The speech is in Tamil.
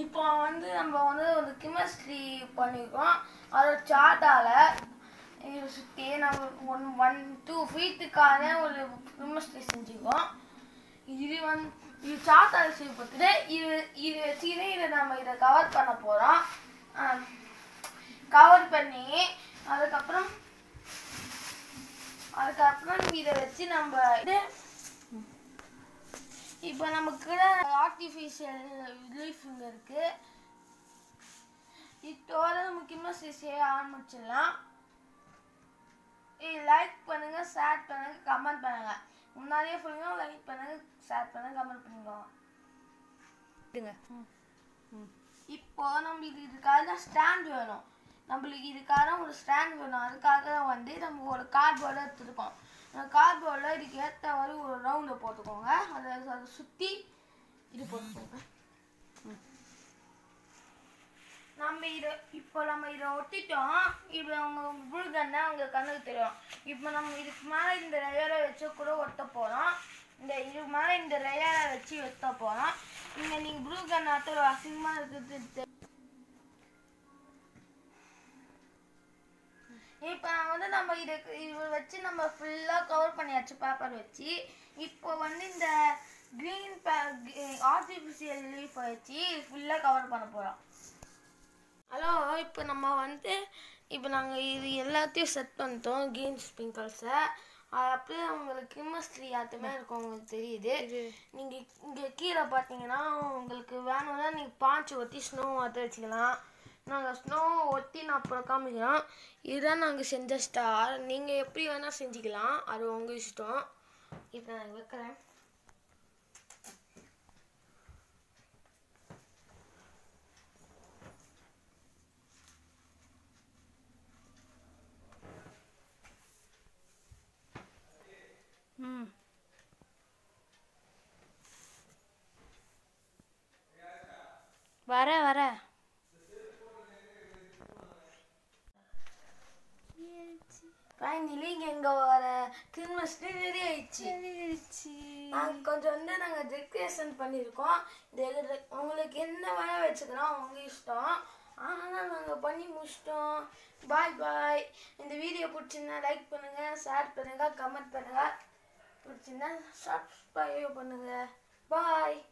இப்போ வந்து நம்ம வந்து ஒரு கெமிஸ்ட்ரி பண்ணியிருக்கோம் அதோட சார்ட்டால இது சுற்றி நம்ம ஒன் ஒன் டூ ஃபீட்டுக்கான ஒரு கெமிஸ்ட்ரி செஞ்சுருக்கோம் இது வந்து இது சார்ட்டால செய்யப்பட்டது இது இது வச்சுக்கிட்டு இதை நம்ம இதை கவர் பண்ண போகிறோம் கவர் பண்ணி அதுக்கப்புறம் அதுக்கப்புறம் இதை வச்சு நம்ம இது இப்போ நமக்கு ஆர்டிஃபிஷியல் லீஃப் இங்கே இருக்கு இதோட நம்ம கிம்னஸ் செய்ய ஆரம்பிச்சிடலாம் லைக் பண்ணுங்க ஷேர் பண்ணுங்க கமெண்ட் பண்ணுங்க முன்னாடியே சொல்லுங்க லைக் பண்ணுங்க ஷேர் பண்ணுங்க கமெண்ட் பண்ணிக்கோங்க இதுங்க இப்போ நம்மளுக்கு இதுக்காக ஸ்டாண்ட் வேணும் நம்மளுக்கு இதுக்காக ஒரு ஸ்டாண்ட் வேணும் அதுக்காக வந்து நம்ம ஒரு கார்ட்போர்டை எடுத்துருக்கோம் அந்த கார்ட்போர்டில் இதுக்கு ஏற்ற மாதிரி ஒரு ரவுண்டை போட்டுக்கோங்க அதை அதை சுற்றி இது போட்டுக்கோங்க நம்ம இதை இப்போ நம்ம இதை ஒட்டிட்டோம் இப்போ அவங்க புழுகன்னா அவங்க கண்ணுக்கு தெரியும் இப்போ நம்ம இதுக்கு மேலே இந்த ரயரை வச்சு கூட ஒட்ட போகிறோம் இந்த இதுக்கு மேலே இந்த ரயரை வச்சு வெட்ட போகிறோம் இங்கே நீங்கள் புழுகன் நாட்டில் அசிங்கமாக இருக்குது தெ- இப்போ வந்து நம்ம இதை இது வச்சு நம்ம ஃபுல்லாக கவர் பண்ணியாச்சு பேப்பர் வச்சு இப்போ வந்து இந்த க்ரீன் ஆர்டிஃபிஷியல் லீஃப் வச்சு ஃபுல்லாக கவர் பண்ண போகிறோம் ஹலோ இப்போ நம்ம வந்து இப்போ நாங்கள் இது எல்லாத்தையும் செட் பண்ணிட்டோம் க்ரீன் ஸ்ப்ரிங்கிள்ஸை அது அப்படியே உங்களுக்கு கெமிஸ்ட்ரி ஆட்டமே இருக்கும் உங்களுக்கு தெரியுது நீங்கள் இங்கே கீழே பார்த்தீங்கன்னா உங்களுக்கு வேணும்னா நீங்கள் பாஞ்சு ஒட்டி ஸ்னோ மாற்ற வச்சுக்கலாம் நாங்கள் ஸ்னோ ஒட்டி நான் அப்புறம் காமிக்கிறோம் இதுதான் நாங்கள் செஞ்ச ஸ்டார் நீங்கள் எப்படி வேணால் செஞ்சுக்கலாம் அது உங்கள் இஷ்டம் இப்போ நான் வைக்கிறேன் ம் வர வர ஃபைனலி எங்களோட கிறிஸ்மஸ் ரெடி ஆயிடுச்சு நாங்கள் கொஞ்சம் வந்து நாங்கள் டெக்கரேஷன் பண்ணியிருக்கோம் இது எது- உங்களுக்கு என்ன வேணால் வச்சுக்கலாம் உங்கள் இஷ்டம் ஆனால் நாங்கள் பண்ணி முடிச்சிட்டோம் பாய் பாய் இந்த வீடியோ பிடிச்சிருந்தா லைக் பண்ணுங்கள் ஷேர் பண்ணுங்கள் கமெண்ட் பண்ணுங்கள் பிடிச்சிருந்தா சப்ஸ்கிரைப் பண்ணுங்கள் பாய்